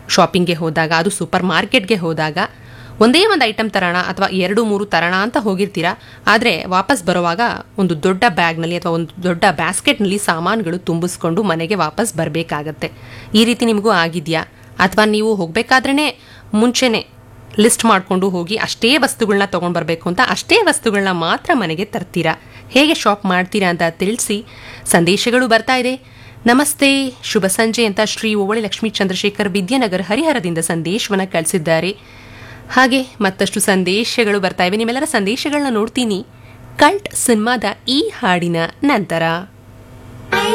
ಶಾಪಿಂಗ್ಗೆ ಹೋದಾಗ ಅದು ಸೂಪರ್ ಮಾರ್ಕೆಟ್ಗೆ ಹೋದಾಗ ಒಂದೇ ಒಂದು ಐಟಮ್ ತರೋಣ ಅಥವಾ ಎರಡು ಮೂರು ತರೋಣ ಅಂತ ಹೋಗಿರ್ತೀರಾ ಆದರೆ ವಾಪಸ್ ಬರುವಾಗ ಒಂದು ದೊಡ್ಡ ಬ್ಯಾಗ್ನಲ್ಲಿ ಅಥವಾ ಒಂದು ದೊಡ್ಡ ಬ್ಯಾಸ್ಕೆಟ್ನಲ್ಲಿ ಸಾಮಾನುಗಳು ತುಂಬಿಸ್ಕೊಂಡು ಮನೆಗೆ ವಾಪಸ್ ಬರಬೇಕಾಗತ್ತೆ ಈ ರೀತಿ ನಿಮಗೂ ಆಗಿದೆಯಾ ಅಥವಾ ನೀವು ಹೋಗಬೇಕಾದ್ರೇ ಮುಂಚೆನೇ ಲಿಸ್ಟ್ ಮಾಡಿಕೊಂಡು ಹೋಗಿ ಅಷ್ಟೇ ವಸ್ತುಗಳನ್ನ ತೊಗೊಂಡು ಬರಬೇಕು ಅಂತ ಅಷ್ಟೇ ವಸ್ತುಗಳನ್ನ ಮಾತ್ರ ಮನೆಗೆ ತರ್ತೀರಾ ಹೇಗೆ ಶಾಪ್ ಮಾಡ್ತೀರಾ ಅಂತ ತಿಳಿಸಿ ಸಂದೇಶಗಳು ಬರ್ತಾ ಇದೆ ನಮಸ್ತೆ ಶುಭ ಸಂಜೆ ಅಂತ ಶ್ರೀ ಓವಳಿ ಲಕ್ಷ್ಮೀ ಚಂದ್ರಶೇಖರ್ ವಿದ್ಯಾನಗರ್ ಹರಿಹರದಿಂದ ಸಂದೇಶವನ್ನು ಕಳಿಸಿದ್ದಾರೆ ಹಾಗೆ ಮತ್ತಷ್ಟು ಸಂದೇಶಗಳು ಬರ್ತಾ ಇವೆ ನಿಮ್ಮೆಲ್ಲರ ಸಂದೇಶಗಳನ್ನ ನೋಡ್ತೀನಿ ಕಲ್ಟ್ ಸಿನಿಮಾದ ಈ ಹಾಡಿನ ನಂತರ